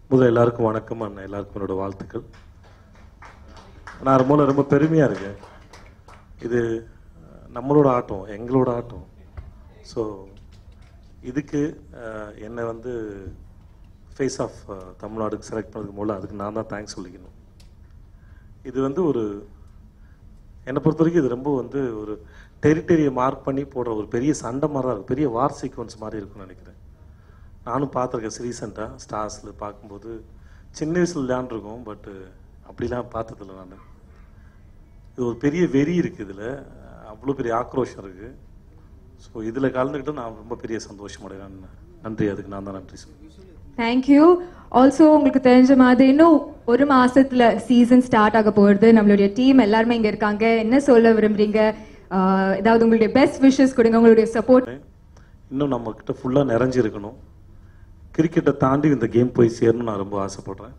முதல்ல எல்லாருக்கும் வணக்கம் அண்ணா எல்லாருக்கும் என்னோட வாழ்த்துக்கள் நான் ரொம்ப ரொம்ப பெருமையாக இருக்கேன் இது நம்மளோட ஆட்டம் எங்களோட ஆட்டம் ஸோ இதுக்கு அஹ், என்னை வந்து ஃபேஸ் ஆஃப் தமிழ்நாடுக்கு செலக்ட் பண்ணதுக்கு முதல்ல அதுக்கு நான் தான் தேங்க்ஸ் சொல்லிக்கணும் இது வந்து ஒரு என்னை பொறுத்த வரைக்கும் இது ரொம்ப வந்து ஒரு டெரிட்டரியை மார்க் பண்ணி போடுற ஒரு பெரிய சண்டை மாதிரி தான் இருக்கும் பெரிய வார் சீக்வன்ஸ் மாதிரி இருக்கும்னு நினைக்கிறேன் நானும் பார்த்துருக்கேன் ரீசெண்டாக ஸ்டார்ஸில் பார்க்கும்போது சின்ன வயசில் விளையாண்டுருக்கோம் பட்டு அப்படிலாம் பார்த்ததில்ல நான் இது ஒரு பெரிய வெறி இருக்குது இதில் அவ்வளோ பெரிய ஆக்ரோஷம் இருக்குது ஸோ இதில் கலந்துக்கிட்டு நான் ரொம்ப பெரிய சந்தோஷம் அடைகிறேன் நன்றி அதுக்கு நான் தான் நன்றி சொல்லுவேன் தேங்க்யூ ஆல்சோ உங்களுக்கு தெரிஞ்ச மாதிரி இன்னும் ஒரு மாசத்துல சீசன் ஸ்டார்ட் ஆக போகுது நம்மளுடைய டீம் எல்லாருமே இங்க இருக்காங்க என்ன சொல்ல விரும்புறீங்க ஆஹ் ஏதாவது உங்களுடைய பெஸ்ட் விஷஸ் கொடுங்க உங்களுடைய சப்போர்ட் இன்னும் நம்மக்கிட்ட ஃபுல்லாக நிறைஞ்சிருக்கணும் கிரிக்கெட்டை தாண்டி இந்த கேம் போய் சேரணும்னு நான் ரொம்ப ஆசைப்படுறேன்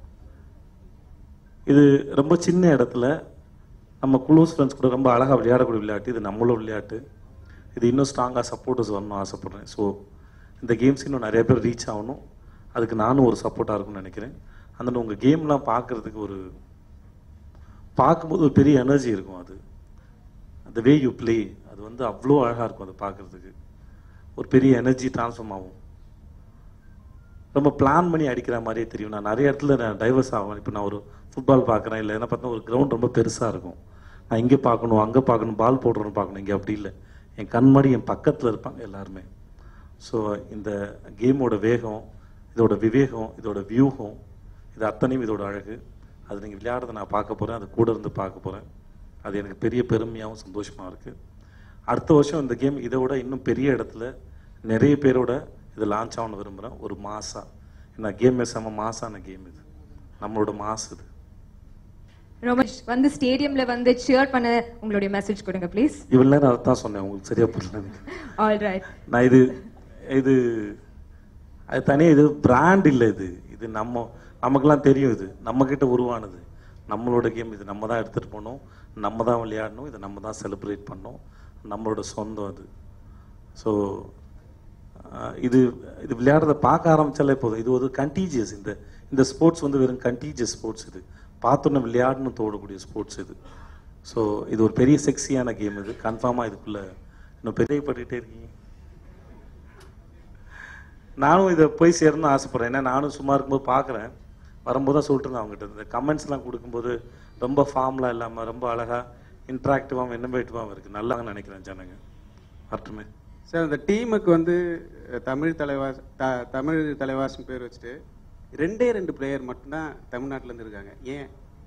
இது ரொம்ப சின்ன இடத்துல நம்ம க்ளோஸ் ஃப்ரெண்ட்ஸ் கூட ரொம்ப அழகாக விளையாடக்கூடிய விளையாட்டு இது நம்மளோட விளையாட்டு இது இன்னும் ஸ்ட்ராங்காக சப்போர்ட்டர்ஸ் வரணும்னு ஆசைப்படுறேன் ஸோ இந்த கேம்ஸ் இன்னும் நிறைய பேர் ரீச் ஆகணும் அதுக்கு நானும் ஒரு சப்போர்ட்டாக இருக்கும்னு நினைக்கிறேன் அந்த உங்கள் கேம்லாம் பார்க்குறதுக்கு ஒரு பார்க்கும்போது ஒரு பெரிய எனர்ஜி இருக்கும் அது அந்த வே யூ ப்ளே அது வந்து அவ்வளோ அழகாக இருக்கும் அதை பார்க்குறதுக்கு ஒரு பெரிய எனர்ஜி ட்ரான்ஸ்ஃபார்ம் ஆகும் ரொம்ப பிளான் பண்ணி அடிக்கிற மாதிரியே தெரியும் நான் நிறைய இடத்துல நான் டைவர்ஸ் ஆகும் இப்போ நான் ஒரு ஃபுட்பால் பார்க்குறேன் இல்லை என்ன பார்த்தா ஒரு கிரவுண்ட் ரொம்ப பெருசாக இருக்கும் நான் இங்கே பார்க்கணும் அங்கே பார்க்கணும் பால் போடுறோன்னு பார்க்கணும் இங்கே அப்படி இல்லை என் கண்மாடி என் பக்கத்தில் இருப்பாங்க எல்லாருமே ஸோ இந்த கேமோட வேகம் இதோட விவேகம் இதோட வியூகம் இது அத்தனையும் இதோட அழகு அது நீங்கள் விளையாடுறதை நான் பார்க்க போகிறேன் அது கூட இருந்து பார்க்க போகிறேன் அது எனக்கு பெரிய பெருமையாகவும் சந்தோஷமாக இருக்குது அடுத்த வருஷம் இந்த கேம் இதை விட இன்னும் பெரிய இடத்துல நிறைய பேரோட இது லான்ச் ஆகணும்னு விரும்புகிறேன் ஒரு மாசா ஏன்னா கேம் செம்ம மாசான கேம் இது நம்மளோட மாஸ் இது ரொம்ப வந்து ஸ்டேடியம்ல வந்து சியர் பண்ண உங்களுடைய மெசேஜ் கொடுங்க ப்ளீஸ் இவ்வளோ நேரம் அதை தான் சொன்னேன் உங்களுக்கு சரியா புரியல ஆல் ரைட் நான் இது இது அது தனியாக இது பிராண்ட் இல்லை இது இது நம்ம நமக்கெல்லாம் தெரியும் இது நம்மக்கிட்ட உருவானது நம்மளோட கேம் இது நம்ம தான் எடுத்துகிட்டு போகணும் நம்ம தான் விளையாடணும் இதை நம்ம தான் செலிப்ரேட் பண்ணோம் நம்மளோட சொந்தம் அது ஸோ இது இது விளையாடுறத பார்க்க ஆரம்பிச்சாலே போதும் இது ஒரு கண்டீஜியஸ் இந்த இந்த ஸ்போர்ட்ஸ் வந்து வெறும் கண்டீஜியஸ் ஸ்போர்ட்ஸ் இது பார்த்தோன்னே விளையாடணும் தோடக்கூடிய ஸ்போர்ட்ஸ் இது ஸோ இது ஒரு பெரிய செக்ஸியான கேம் இது கன்ஃபார்மாக இதுக்குள்ளே இன்னும் பெரியப்பட்டுக்கிட்டே இருக்கீங்க நானும் இதை போய் சேரணும்னு ஆசைப்பட்றேன் ஏன்னா நானும் சும்மா இருக்கும்போது பார்க்குறேன் வரும்போது தான் சொல்லிட்டு இருந்தேன் அவங்ககிட்ட இந்த கமெண்ட்ஸ்லாம் கொடுக்கும்போது ரொம்ப ஃபார்ம்லாம் இல்லாமல் ரொம்ப அழகாக இன்ட்ராக்டிவாகவும் இன்னோவேட்டிவாகவும் இருக்குது நல்லான்னு நினைக்கிறேன் ஜனங்க வரட்டுமே சார் இந்த டீமுக்கு வந்து அஹ், தமிழ் தலைவாஸ் த- தமிழ் தலைவாசன் பேர் வச்சுட்டு ரெண்டே ரெண்டு பிளேயர் மட்டும்தான் தமிழ்நாட்டுல இருந்து இருக்காங்க ஏன்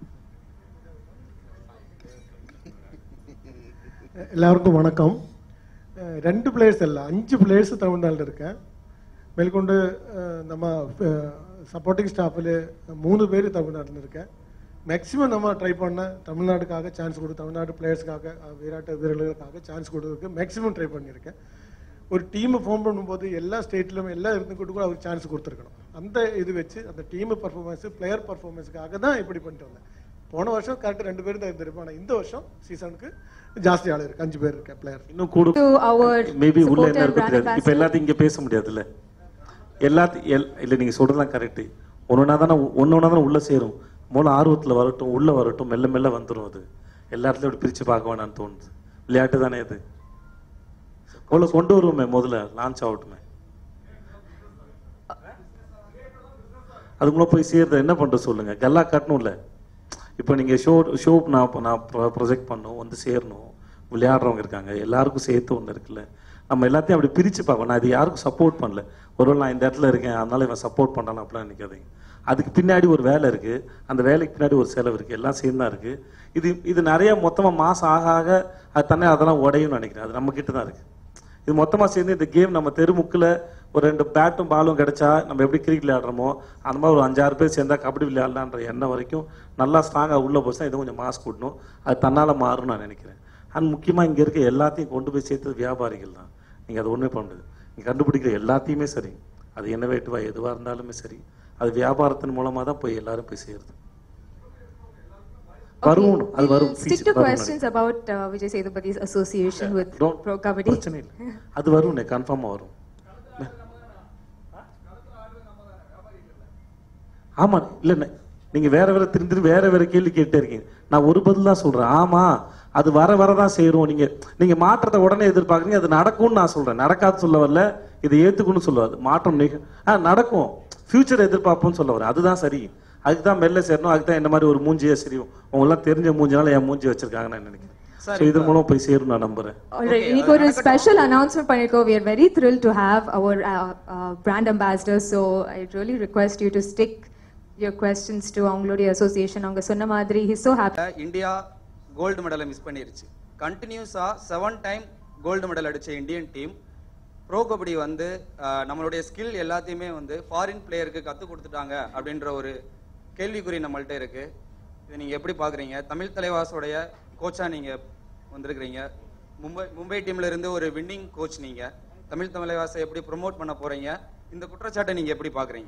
எல்லாருக்கும் வணக்கம் அஹ் ரெண்டு பிளேயர்ஸ் இல்லை அஞ்சு பிளேயர்ஸ் தமிழ்நாட்டில் இருக்கேன் மேற்கொண்டு அஹ், நம்ம சப்போர்ட்டிங் ஸ்டாஃபில் மூணு பேர் தமிழ்நாட்டில் இருக்கேன் மேக்ஸிமம் நம்ம ட்ரை பண்ண தமிழ்நாட்டுக்காக சான்ஸ் கொடு தமிழ்நாடு பிளேயர்ஸ்க்காக அஹ், விளையாட்டு வீரர்களுக்காக சான்ஸ் கொடுக்கறதுக்கு மேக்ஸிமம் ட்ரை பண்ணியிருக்கேன் ஒரு டீமை ஃபார்ம் பண்ணும்போது எல்லா ஸ்டேட்லையும் எல்லா இருந்துக்கிட்டு கூட அவர் சான்ஸ் கொடுத்துருக்கணும் அந்த இது வச்சு அந்த டீம் பர்ஃபார்மன்ஸ் பிளேயர் பர்ஃபார்மன்ஸுக்காக தான் இப்படி பண்ணிட்டு வந்தேன் போன வருஷம் கரெக்டாக ரெண்டு பேரும் தான் இருந்திருப்போம் ஆனால் இந்த வருஷம் சீசனுக்கு ஜாஸ்தி ஆள் இருக்கு அஞ்சு பேர் இருக்கேன் பிளேயர் இன்னும் கூட To our மேபி உள்ள supporter என்ன இருக்கு brand தெரியாது இப்போ ambassador. எல்லாத்தையும் இங்கே பேச முடியாதுல்ல எல்லாத்தையும் எல் இல்லை நீங்கள் சொல்கிறதெல்லாம் கரெக்டு ஒன்றுனா தானே ஒன்று ஒன்றா தானே உள்ளே சேரும் மூல ஆர்வத்தில் வரட்டும் உள்ளே வரட்டும் மெல்ல மெல்ல வந்துடும் அது எல்லா இடத்துலையும் இப்படி பிரித்து பார்க்க வேணாம்னு தோணுது விளையாட்டு தானே இது முதல்ல கொண்டு வருவோமே முதல்ல லான்ச் ஆகட்டுமே அதுக்குள்ள போய் சேர்றது என்ன பண்ற சொல்லுங்க கல்லா கட்டணும்ல இப்போ நீங்க ஷோ ஷோ நான் இப்ப நான் ப்ரொஜெக்ட் பண்ணணும் வந்து சேரணும் விளையாடுறவங்க இருக்காங்க எல்லாருக்கும் சேர்த்து ஒன்று இருக்குல்ல நம்ம எல்லாத்தையும் அப்படி பிரிச்சு பார்க்கணும் நான் இது யாருக்கும் சப்போர்ட் பண்ணல ஒருவேளை நான் இந்த இடத்துல இருக்கேன் அதனால இவன் சப்போர்ட் பண்ணாலும் அப்படிலாம் நினைக்காதீங்க அதுக்கு பின்னாடி ஒரு வேலை இருக்கு அந்த வேலைக்கு பின்னாடி ஒரு செலவு இருக்கு எல்லாம் சேர்ந்து தான் இருக்கு இது இது நிறைய மொத்தமா மாசம் ஆக ஆக அது தன்னே அதெல்லாம் உடையும்னு நினைக்கிறேன் அது நம்ம கிட்ட தான் இருக்கு இது மொத்தமா சேர்ந்து இந்த கேம் நம்ம தெருமுக்கில் ஒரு ரெண்டு பேட்டும் பாலும் கிடைச்சா நம்ம எப்படி கிரிக்கெட் விளையாடுறோமோ அந்த மாதிரி ஒரு அஞ்சாறு பேர் சேர்ந்தா கபடி விளையாடலான்ற எண்ணம் வரைக்கும் நல்லா ஸ்ட்ராங்காக உள்ள போச்சுன்னா இது கொஞ்சம் மாஸ் கூட்டணும் அது தன்னால் மாறும் நான் நினைக்கிறேன் அண்ட் முக்கியமாக இங்கே இருக்க எல்லாத்தையும் கொண்டு போய் சேர்த்தது வியாபாரிகள் தான் நீங்கள் அது ஒன்றே பண்ணுறது நீங்கள் கண்டுபிடிக்கிற எல்லாத்தையுமே சரி அது இன்னோவேட்டிவாக எதுவாக இருந்தாலுமே சரி அது வியாபாரத்தின் மூலமாக தான் போய் எல்லாரும் போய் சேருது வரும் அது வரும் Stick to future வரும் questions about uh, Vijay Sethupathiy's association with Don't- Pro Kabaddi. பிரச்சனை இல்லை அது வரும் கன்ஃபார்மாக வரும் ஆமா இல்ல நீங்க வேற வேற திரும்பி திரும்பி வேற வேற கேள்வி கேட்டே இருக்கீங்க நான் ஒரு பதில் தான் சொல்றேன் ஆமா அது வர வரதான் செய்யறோம் நீங்க நீங்க மாற்றத்தை உடனே எதிர்பார்க்குறீங்க அது நடக்கும்னு நான் சொல்றேன் நடக்காது சொல்ல வரல இதை ஏத்துக்கணும்னு சொல்ல வரல. மாற்றம் நிக ஆ நடக்கும் ஃபியூச்சர் எதிர்பார்ப்போம்னு சொல்ல வரேன் அதுதான் சரி அதுக்கு தான் மெல்ல சேரணும் அதுக்கு தான் இந்த மாதிரி ஒரு மூஞ்சியே சரியும் உங்களாம் தெரிஞ்ச மூஞ்சினால என் மூஞ்சி வச்சிருக்காங்கன்னு நான் நினைக்கிறேன் Sir, ஸோ இதன் மூலம் போய் சேரும் நான் நம்புறேன் Alright, இன்னைக்கு ஒரு ஸ்பெஷல் அனௌன்ஸ்மெண்ட் பண்ணிருக்கோம் we are very thrilled to have our uh, uh, brand ambassadors so i really request you to stick your questions to அவங்களுடைய அசோசியேஷன் அவங்க சொன்ன மாதிரி he's so happy India gold மெடலை மிஸ் பண்ணிருச்சு கண்டினியூஸா செவன் டைம் கோல்டு மெடல் அடிச்ச Indian team pro kabaddi வந்து அஹ், நம்மளுடைய ஸ்கில் எல்லாத்தையுமே வந்து ஃபாரின் பிளேயருக்கு கற்றுக் கொடுத்துட்டாங்க அப்படின்ற ஒரு கேள்விக்குறி நம்மள்ட்ட இருக்கு இதை நீங்க எப்படி பாக்குறீங்க தமிழ் தலைவாசோடைய கோச்சா நீங்க வந்திருக்கிறீங்க மும்பை மும்பை டீம்ல இருந்து ஒரு வின்னிங் கோச் நீங்க தமிழ் தலைவாசை எப்படி ப்ரோமோட் பண்ண போறீங்க இந்த குற்றச்சாட்டை நீங்க எப்படி பாக்குறீங்க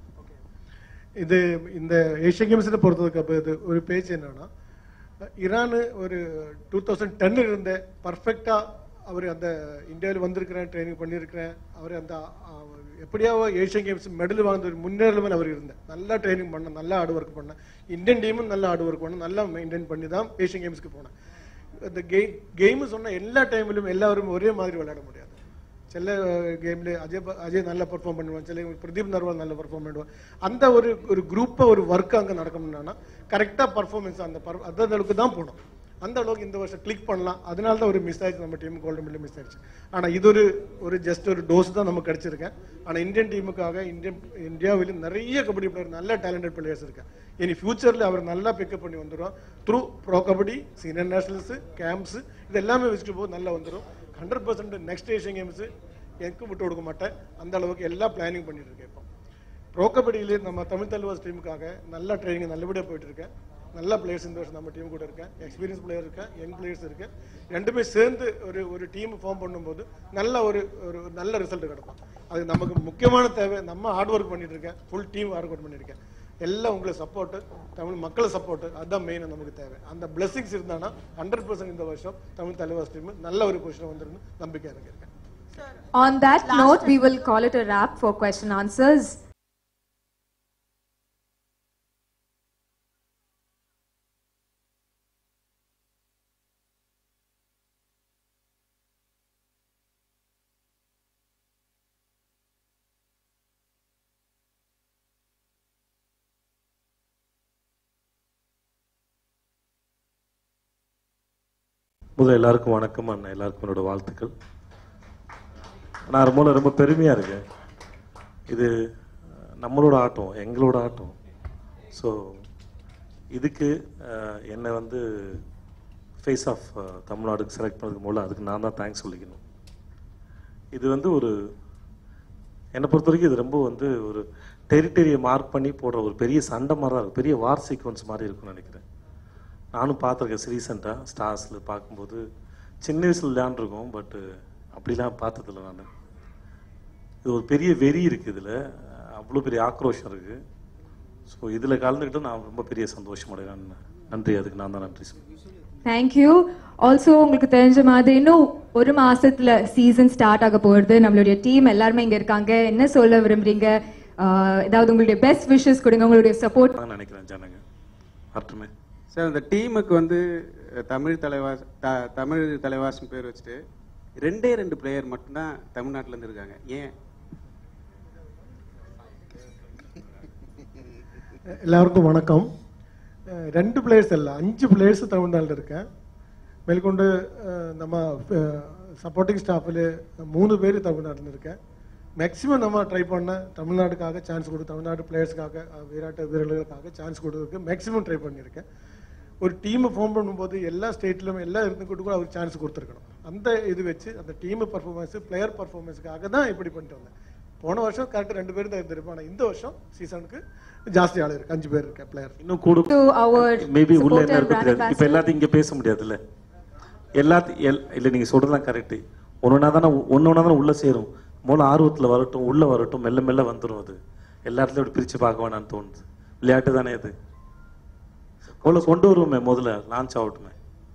இது இந்த ஏஷியன் கேம்ஸில் பொறுத்ததுக்கு அப்போ இது ஒரு பேஜ் என்னன்னா ஈரான் ஒரு டூ தௌசண்ட் டென்னில் இருந்த பர்ஃபெக்டாக அவர் அந்த இந்தியாவில் வந்திருக்கிறேன் ட்ரைனிங் பண்ணியிருக்கிறேன் அவர் அந்த அஹ், எப்படியாவது ஏஷியன் கேம்ஸ் மெடல் வாங்குற ஒரு முன்னேறலமே அவர் இருந்தேன் நல்லா ட்ரைனிங் பண்ணேன் நல்லா ஹார்ட் ஒர்க் பண்ணேன் இந்தியன் டீமும் நல்லா ஹார்ட் ஒர்க் பண்ணேன் நல்லா மெயின்டைன் பண்ணி தான் ஏஷியன் கேம்ஸ்க்கு போனேன் இந்த கேம் கேம் சொன்ன எல்லா டைம்லையும் எல்லாரும் ஒரே மாதிரி விளையாட முடியாது சில கேம்ல அஜய் ப- அஜய் நல்லா பெர்ஃபார்ம் பண்ணுவான் சில பிரதீப் நர்வால் நல்லா பெர்ஃபார்ம் பண்ணுவான் அந்த ஒரு ஒரு குரூப்பை ஒரு ஒர்க் அங்கே நடக்கணும்னா கரெக்டாக பர்ஃபார்மன்ஸ் அந்த per- அந்த அளவுக்கு தான் போகணும் அந்த அளவுக்கு இந்த வருஷம் கிளிக் பண்ணலாம் அதனால தான் ஒரு மிஸ் ஆயிடுச்சு நம்ம டீம் கோல்டு மெடல் மிஸ் ஆயிடுச்சு ஆனால் இது ஒரு ஒரு ஜஸ்ட் ஒரு டோஸ் தான் நமக்கு கிடைச்சிருக்கேன் ஆனால் இந்தியன் டீமுக்காக இந்தியன் இந்தியாவில் நிறைய கபடி பிளேயர் நல்ல டேலண்டட் பிளேயர்ஸ் இருக்கேன் இனி ஃபியூச்சரில் அவர் நல்லா பிக்கப் பண்ணி வந்துடும் through pro kabaddi senior nationals camps இது எல்லாமே வச்சுட்டு போது நல்லா வந்துடும் hundred percent next Asian games எனக்கும் விட்டு கொடுக்க மாட்டேன் அந்த அளவுக்கு எல்லாம் பிளானிங் பண்ணிட்டு இருக்கேன் இப்போ ப்ரோ கபடியிலே நம்ம தமிழ் தலைவாஸ் டீமுக்காக நல்ல ட்ரைனிங் நல்லபடியாக போயிட்டு இருக்கேன் நல்ல பிளேயர்ஸ் இந்த வருஷம் நம்ம டீம் கூட இருக்கேன் எக்ஸ்பீரியன்ஸ் பிளேயர் இருக்கேன் யங் பிளேயர்ஸ் இருக்கு ரெண்டுமே சேர்ந்து ஒரு ஒரு டீம் ஃபார்ம் பண்ணும்போது நல்ல ஒரு ஒரு நல்ல ரிசல்ட் கிடைக்கும் அது நமக்கு முக்கியமான தேவை நம்ம ஹார்ட் ஒர்க் பண்ணிட்டு இருக்கேன் ஃபுல் டீம் ஹார்ட் ஒர்க் பண்ணியிருக்கேன் எல்லாம் உங்களை சப்போர்ட்டு தமிழ் மக்கள் சப்போர்ட்டு அதுதான் மெயின் நமக்கு தேவை அந்த பிளெஸிங்ஸ் இருந்தானா ஹண்ட்ரட் பர்சன்ட் இந்த வருஷம் தமிழ் தலைவாஸ் டீம் நல்ல ஒரு பொசிஷன் வந்துருன்னு நம்பிக்கை எனக்கு இருக்கேன் on that note we will call it a wrap for question answers முதல்ல எல்லாருக்கும் வணக்கம் அண்ணா எல்லாருக்கும் என்னோட வாழ்த்துக்கள் நான் ரொம்ப ரொம்ப பெருமையாக இருக்கேன் இது அஹ், நம்மளோட ஆட்டம் எங்களோட ஆட்டம் ஸோ இதுக்கு அஹ், என்னை வந்து ஃபேஸ் ஆஃப் தமிழ்நாடுக்கு செலக்ட் பண்ணதுக்கு மூலம் அதுக்கு நான் தான் தேங்க்ஸ் சொல்லிக்கணும் இது வந்து ஒரு என்னை பொறுத்த வரைக்கும் இது ரொம்ப வந்து ஒரு டெரிட்டரியை மார்க் பண்ணி போடுற ஒரு பெரிய சண்டை மாதிரி தான் இருக்கும் பெரிய வார் சீக்வன்ஸ் மாதிரி இருக்கும்னு நினைக்கிறேன் நானும் பார்த்துருக்கேன் ரீசெண்டாக ஸ்டார்ஸில் பார்க்கும்போது சின்ன வயசில் விளையாண்டுருக்கோம் பட்டு அப்படிலாம் பார்த்ததில்ல நான் இது ஒரு பெரிய வெறி இருக்குது இதில் அவ்வளோ பெரிய ஆக்ரோஷம் இருக்குது ஸோ இதில் கலந்துக்கிட்டு நான் ரொம்ப பெரிய சந்தோஷம் அடைகிறேன் நன்றி அதுக்கு நான் தான் நன்றி சொல்லுவேன் Thank you. ஆல்சோ உங்களுக்கு தெரிஞ்ச மாதிரி இன்னும் ஒரு மாசத்துல சீசன் ஸ்டார்ட் ஆக போகுது நம்மளுடைய டீம் எல்லாருமே இங்க இருக்காங்க என்ன சொல்ல விரும்புறீங்க ஆஹ் ஏதாவது உங்களுடைய பெஸ்ட் விஷஸ் கொடுங்க உங்களுடைய சப்போர்ட் நான் நினைக்கிறேன் ஜனங்க வரட்டுமே சார் அந்த டீமுக்கு வந்து அஹ், தமிழ் தலைவாஸ் த தமிழ் தலைவாஸ்னு பேர் வச்சுட்டு ரெண்டே ரெண்டு பிளேயர் மட்டும்தான் தமிழ்நாட்டுல இருந்து இருக்காங்க ஏன் எல்லாருக்கும் வணக்கம் அஹ் ரெண்டு பிளேயர்ஸ் இல்லை அஞ்சு பிளேயர்ஸ் தமிழ்நாட்டில் இருக்கேன் மேற்கொண்டு அஹ், நம்ம சப்போர்ட்டிங் ஸ்டாஃபில் மூணு பேர் தமிழ்நாட்டில் இருக்கேன் மேக்ஸிமம் நம்ம ட்ரை பண்ண தமிழ்நாட்டுக்காக சான்ஸ் கொடு தமிழ்நாடு பிளேயர்ஸ்க்காக விளையாட்டு வீரர்களுக்காக சான்ஸ் கொடுக்கறதுக்கு மேக்ஸிமம் ட்ரை பண்ணியிருக்கேன் ஒரு டீமை ஃபார்ம் பண்ணும்போது எல்லா ஸ்டேட்லையும் எல்லா இருந்துக்கிட்டு கூட அவருக்கு சான்ஸ் கொடுத்துருக்கணும் அந்த இது வச்சு அந்த டீம் பர்ஃபார்மன்ஸ் பிளேயர் பர்ஃபார்மன்ஸுக்காக தான் இப்படி பண்ணிட்டு வந்தேன் போன வருஷம் கரெக்டாக ரெண்டு பேரும் தான் இருந்திருப்போம் ஆனால் இந்த வருஷம் சீசனுக்கு ஜாஸ்தி ஆள் இருக்கு அஞ்சு பேர் இருக்கேன் பிளேயர் இன்னும் கூட to our மேபி உள்ள supporter என்ன இருக்கு brand தெரியாது இப்போ ambassador. எல்லாத்தையும் இங்கே பேச முடியாதுல்ல எல்லாத்தையும் எல் இல்லை நீங்கள் சொல்கிறதுலாம் கரெக்டு ஒன்று தானே ஒன்று ஒன்றா தானே உள்ளே சேரும் மூல ஆர்வத்தில் வரட்டும் உள்ளே வரட்டும் மெல்ல மெல்ல வந்துடும் அது எல்லா இடத்துலையும் அப்படி பிரித்து பார்க்க வேணாம்னு தோணுது விளையாட்டு தானே அது உள்ள கொண்டு வருவோமே முதல்ல லான்ச் ஆகட்டுமே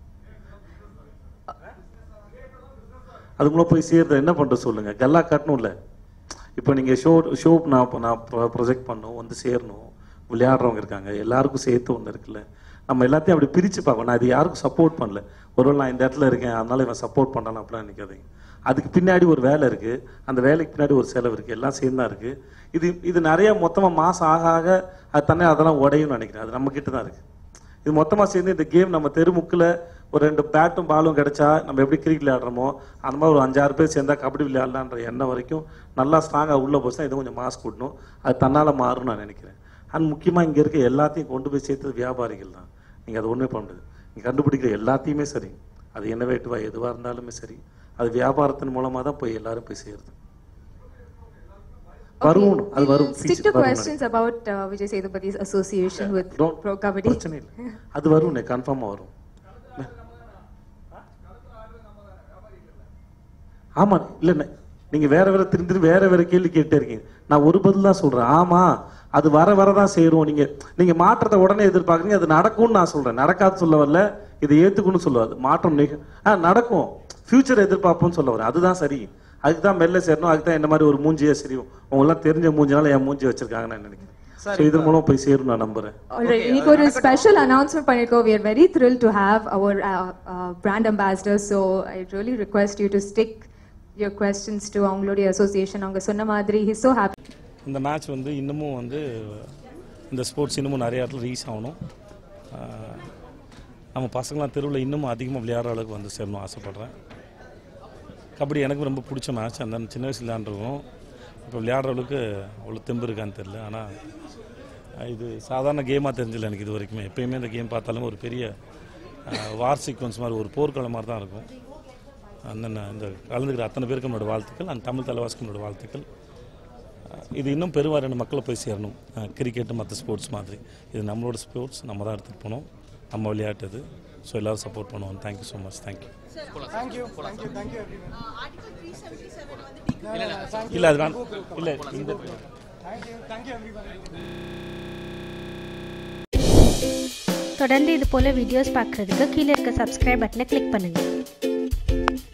அதுக்குள்ள போய் சேர்றது என்ன பண்ற சொல்லுங்க கல்லா கட்டணும்ல இப்போ நீங்க ஷோ ஷோ நான் நான் ப்ரொஜெக்ட் பண்ணணும் வந்து சேரணும் விளையாடுறவங்க இருக்காங்க எல்லாருக்கும் சேர்த்து ஒன்று இருக்குல்ல நம்ம எல்லாத்தையும் அப்படி பிரித்து பார்க்கணும் நான் இது யாருக்கும் சப்போர்ட் பண்ணல ஒருவேளை நான் இந்த இடத்துல இருக்கேன் அதனால இவன் சப்போர்ட் பண்ணான்னு அப்படிலாம் நினைக்காதீங்க அதுக்கு பின்னாடி ஒரு வேலை இருக்குது அந்த வேலைக்கு பின்னாடி ஒரு செலவு இருக்குது எல்லாம் சேர்ந்து தான் இருக்குது இது இது நிறைய மொத்தமாக மாதம் ஆக ஆக அது தன்னை அதெல்லாம் உடையும்னு நினைக்கிறேன் அது நம்ம கிட்ட தான் இருக்குது இது மொத்தமாக சேர்ந்து இந்த கேம் நம்ம தெருமுக்கில் ஒரு ரெண்டு பேட்டும் பாலும் கிடைச்சா நம்ம எப்படி கிரிக்கெட் விளையாடுறோமோ அந்த மாதிரி ஒரு அஞ்சாறு பேர் சேர்ந்தா கபடி விளையாடலான்ற எண்ணம் வரைக்கும் நல்லா ஸ்ட்ராங்காக உள்ளே போச்சுன்னா இது கொஞ்சம் மாஸ் கூட்டணும் அது தன்னால் மாறும் நான் நினைக்கிறேன் அண்ட் முக்கியமாக இங்கே இருக்க எல்லாத்தையும் கொண்டு போய் சேர்த்தது வியாபாரிகள் தான் நீங்கள் அது ஒன்றுமே பண்ண முடியாது நீங்கள் கண்டுபிடிக்கிற எல்லாத்தையுமே சரி அது இன்னோவேட்டிவா எதுவாக இருந்தாலுமே சரி அது வியாபாரத்தின் மூலமாக தான் போய் எல்லாரும் போய் சேருது வரும் அது வரும் Stick feature to வரும் questions about uh, Vijay Sethupathiy's association with Don't- Pro Kabaddi. பிரச்சனை இல்லை அது வரும் கன்ஃபார்மாக வரும் ஆமா இல்லைண்ணே நீங்க வேற வேற திரும்பி திரும்பி வேற வேற கேள்வி கேட்டே இருக்கீங்க நான் ஒரு பதில் தான் சொல்றேன் ஆமா அது வர வர தான் சேரும் நீங்க நீங்க மாற்றத்தை உடனே எதிர்பார்க்குறீங்க அது நடக்கும்னு நான் சொல்றேன் நடக்காது சொல்ல வரல இதை ஏத்துக்கணும்னு சொல்ல வரல. மாற்றம் நிக ஆ நடக்கும் ஃபியூச்சர் எதிர்பார்ப்போம்னு சொல்ல வரேன் அதுதான் சரி அதுக்கு தான் மெல்ல சேரணும் அதுக்கு தான் இந்த மாதிரி ஒரு மூஞ்சியே சரியும் உங்களாம் தெரிஞ்ச மூஞ்சினால என் மூஞ்சி வச்சிருக்காங்கன்னு நான் நினைக்கிறேன் Sir, ஸோ இதன் மூலம் போய் சேரும் நான் நம்புறேன் Alright, இன்னைக்கு ஒரு ஸ்பெஷல் அனௌன்ஸ்மெண்ட் பண்ணிருக்கோம் we are very thrilled to have our uh, uh, brand ambassador so I really request you to stick your questions to அவங்களுடைய அசோசியேஷன் அவங்க சொன்ன மாதிரி he's so happy இந்த மேட்ச் வந்து இன்னமும் வந்து இந்த ஸ்போர்ட்ஸ் இன்னமும் நிறைய இடத்துல ரீச் ஆகணும் ஆஹ் நம்ம பசங்களாம் தெருவில் இன்னமும் அதிகமாக விளையாடுற அளவுக்கு வந்து சேரணும் ஆசைப்பட்றேன் கபடி எனக்கு ரொம்ப பிடிச்ச மேட்ச் அந்த சின்ன வயசுல விளையாண்டுருக்கோம் இப்போ விளையாடுற அளவுக்கு அவ்வளோ தெம்பு இருக்கான்னு தெரில ஆனால் இது சாதாரண கேமாக தெரிஞ்சல எனக்கு இது வரைக்குமே எப்பயுமே இந்த கேம் பார்த்தாலும் ஒரு பெரிய வார் சீக்வன்ஸ் மாதிரி ஒரு போர்க்களம் மாதிரி தான் இருக்கும் அந்த இந்த கலந்துக்கிற அத்தனை பேருக்கு என்னோட வாழ்த்துக்கள் அந்த தமிழ் தலைவாசுக்கு என்னோட வாழ்த்துக்கள் அஹ் இது இன்னும் பெருவாரியான மக்களை போய் சேரணும் கிரிக்கெட்டு மற்ற ஸ்போர்ட்ஸ் மாதிரி இது நம்மளோட ஸ்போர்ட்ஸ் நம்ம தான் எடுத்துகிட்டு போனோம் நம்ம விளையாட்டு இது ஸோ எல்லோரும் சப்போர்ட் பண்ணுவோம் தேங்க்யூ ஸோ மச் தேங்க்யூ இல்லை அது நான் இல்லை இந்த தொடர்ந்து இது போல வீடியோஸ் பார்க்குறதுக்கு கீழே இருக்க சப்ஸ்கிரைப் பட்டனை கிளிக் பண்ணுங்கள்